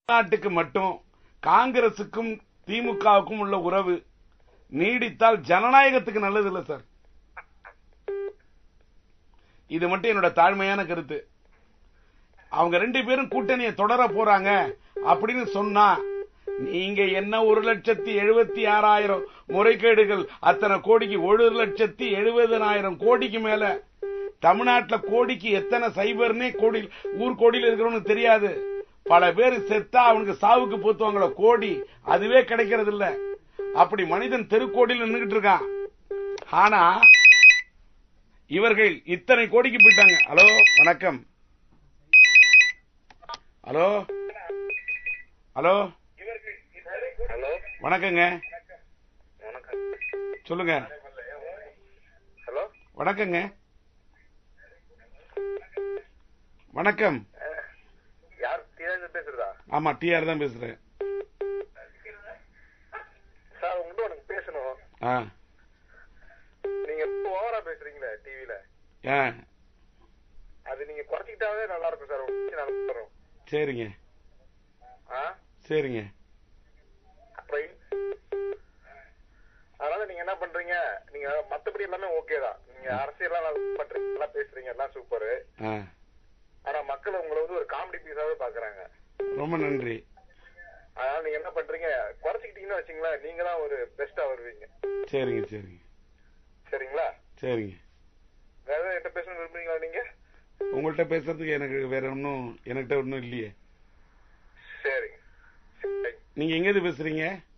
நாட்டுக்கு மட்டும் காங்கிரசுக்கும் திமுகவுக்கும் உள்ள உறவு நீடித்தால் ஜனநாயகத்துக்கு நல்லது இல்ல சார் இது மட்டும் என்னோட தாழ்மையான கருத்து அவங்க ரெண்டு பேரும் கூட்டணியை தொடர போறாங்க அப்படின்னு சொன்னா நீங்க என்ன ஒரு லட்சத்தி எழுபத்தி ஆறாயிரம் முறைகேடுகள் அத்தனை கோடிக்கு ஒரு லட்சத்தி எழுபதனாயிரம் கோடிக்கு மேல தமிழ்நாட்டுல கோடிக்கு எத்தனை சைபர்னே கோடி ஊர் கோடியில் இருக்கிறவனுக்கு தெரியாது பல பேர் செத்தா அவனுக்கு சாவுக்கு போத்துவாங்களோ கோடி அதுவே கிடைக்கிறது இல்ல அப்படி மனிதன் தெருக்கோடியில் நின்றுகிட்டு இருக்கான் ஆனா இவர்கள் இத்தனை கோடிக்கு போயிட்டாங்க ஹலோ வணக்கம் ஹலோ ஹலோ ஹலோ வணக்கங்க வணக்கம் சொல்லுங்க ஹலோ வணக்கங்க வணக்கம் யார் தீராஜ் பேசுறதா ஆமா டிஆர் தான் பேசுறேன் சார் உங்கள்கிட்ட உனக்கு பேசணும் ஆ நீங்க ஓவரா பேசுறீங்களே டிவில ஆ அது நீங்க குறைச்சிக்கிட்டாவே நல்லா இருக்கும் சார் உங்களுக்கு நல்லா வரும் சரிங்க ஆ சரிங்க அப்புறம் அதனால நீங்க என்ன பண்றீங்க நீங்க மத்தபடி எல்லாமே ஓகே தான் நீங்க அரசியல்லாம் நல்லா பண்றீங்க நல்லா பேசுறீங்க எல்லாம் சூப்பர் ஆ ஆனா மக்கள் உங்களை வந்து ஒரு காமெடி பீஸாவே பாக்குறாங்க ரொம்ப நன்றி அதனால நீங்க என்ன பண்றீங்க குறைச்சிக்கிட்டீங்கன்னு வச்சுங்களேன் நீங்க தான் ஒரு பெஸ்டா வருவீங்க சரிங்க சரிங்க சரிங்களா சரிங்க வேற ஏதாவது என்கிட்ட பேசணும் விரும்புறீங்களா நீங்க உங்கள்கிட்ட பேசுறதுக்கு எனக்கு வேற ஒன்றும் என்கிட்ட ஒன்றும் இல்லையே சரிங்க சரி நீங்க எங்கேருந்து பேசுறீங்க